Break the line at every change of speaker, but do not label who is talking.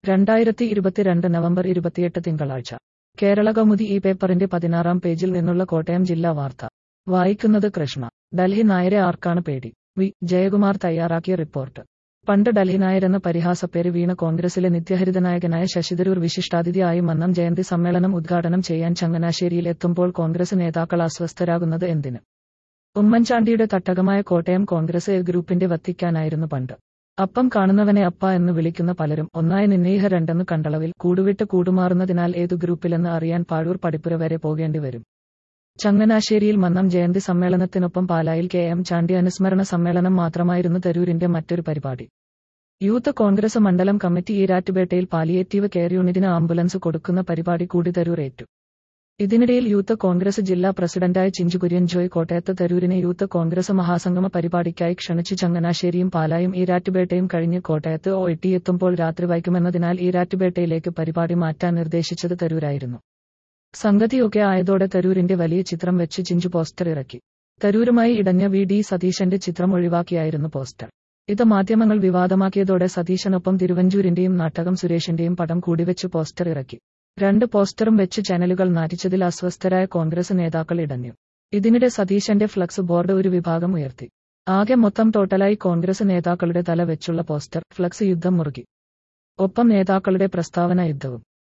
രണ്ടായിരത്തി ഇരുപത്തിരണ്ട് നവംബർ ഇരുപത്തിയെട്ട് തിങ്കളാഴ്ച കേരള കൗമുദി ഈ പേപ്പറിന്റെ പതിനാറാം പേജിൽ നിന്നുള്ള കോട്ടയം ജില്ലാ വാർത്ത വായിക്കുന്നത് കൃഷ്ണ ഡൽഹി നായരെ ആർക്കാണ് പേടി വി ജയകുമാർ തയ്യാറാക്കിയ റിപ്പോർട്ട് പണ്ട് ഡൽഹി നായരെന്ന പരിഹാസപ്പേര് വീണ കോൺഗ്രസിലെ നിത്യഹരിതനായകനായ ശശിതരൂർ വിശിഷ്ടാതിഥിയായി മന്നം ജയന്തി സമ്മേളനം ഉദ്ഘാടനം ചെയ്യാൻ ചങ്ങനാശ്ശേരിയിൽ എത്തുമ്പോൾ കോൺഗ്രസ് നേതാക്കൾ അസ്വസ്ഥരാകുന്നത് എന്തിന് ഉമ്മൻചാണ്ടിയുടെ തട്ടകമായ കോട്ടയം കോൺഗ്രസ് എ ഗ്രൂപ്പിന്റെ വത്തിക്കാനായിരുന്നു പണ്ട് അപ്പം കാണുന്നവനെ അപ്പ എന്ന് വിളിക്കുന്ന പലരും ഒന്നായി നിന്നേഹ രണ്ടെന്ന് കണ്ടളവിൽ കൂടുവിട്ട് കൂടുമാറുന്നതിനാൽ ഏതു ഗ്രൂപ്പിലെന്ന് അറിയാൻ പാഴൂർ പടിപ്പുര വരെ പോകേണ്ടി വരും ചങ്ങനാശ്ശേരിയിൽ മന്നം ജയന്തി സമ്മേളനത്തിനൊപ്പം പാലായിൽ കെ എം ചാണ്ടി അനുസ്മരണ സമ്മേളനം മാത്രമായിരുന്നു തരൂരിന്റെ മറ്റൊരു പരിപാടി യൂത്ത് കോൺഗ്രസ് മണ്ഡലം കമ്മിറ്റി ഈരാറ്റുപേട്ടയിൽ പാലിയേറ്റീവ് കെയർ യൂണിറ്റിന് ആംബുലൻസ് കൊടുക്കുന്ന പരിപാടി കൂടി തരൂർ ഏറ്റു ഇതിനിടയിൽ യൂത്ത് കോൺഗ്രസ് ജില്ലാ പ്രസിഡന്റായ ചിഞ്ചുകുര്യൻ ജോയ് കോട്ടയത്ത് തരൂരിനെ യൂത്ത് കോൺഗ്രസ് മഹാസംഗമ പരിപാടിക്കായി ക്ഷണിച്ചു ചങ്ങനാശ്ശേരിയും പാലായും ഈരാറ്റുപേട്ടയും കഴിഞ്ഞ് കോട്ടയത്ത് ഓ എത്തിയെത്തുമ്പോൾ രാത്രി വൈകുമെന്നതിനാൽ ഈരാറ്റുപേട്ടയിലേക്ക് പരിപാടി മാറ്റാൻ നിർദ്ദേശിച്ചത് തരൂരായിരുന്നു സംഗതിയൊക്കെ ആയതോടെ തരൂരിന്റെ വലിയ ചിത്രം വെച്ച് ചിഞ്ചു പോസ്റ്റർ ഇറക്കി തരൂരുമായി ഇടഞ്ഞ വി ഡി സതീശന്റെ ചിത്രം ഒഴിവാക്കിയായിരുന്നു പോസ്റ്റർ ഇത് മാധ്യമങ്ങൾ വിവാദമാക്കിയതോടെ സതീശനൊപ്പം തിരുവഞ്ചൂരിന്റെയും നാട്ടകം സുരേഷിന്റെയും പടം കൂടിവെച്ച് പോസ്റ്റർ ഇറക്കി രണ്ട് പോസ്റ്ററും വെച്ച് ചാനലുകൾ നാറ്റിച്ചതിൽ അസ്വസ്ഥരായ കോൺഗ്രസ് നേതാക്കൾ ഇടഞ്ഞു ഇതിനിടെ സതീശന്റെ ഫ്ലക്സ് ബോർഡ് ഒരു വിഭാഗം ഉയർത്തി ആകെ മൊത്തം ടോട്ടലായി കോൺഗ്രസ് നേതാക്കളുടെ തല വെച്ചുള്ള പോസ്റ്റർ ഫ്ലക്സ് യുദ്ധം മുറുകി ഒപ്പം നേതാക്കളുടെ പ്രസ്താവന യുദ്ധവും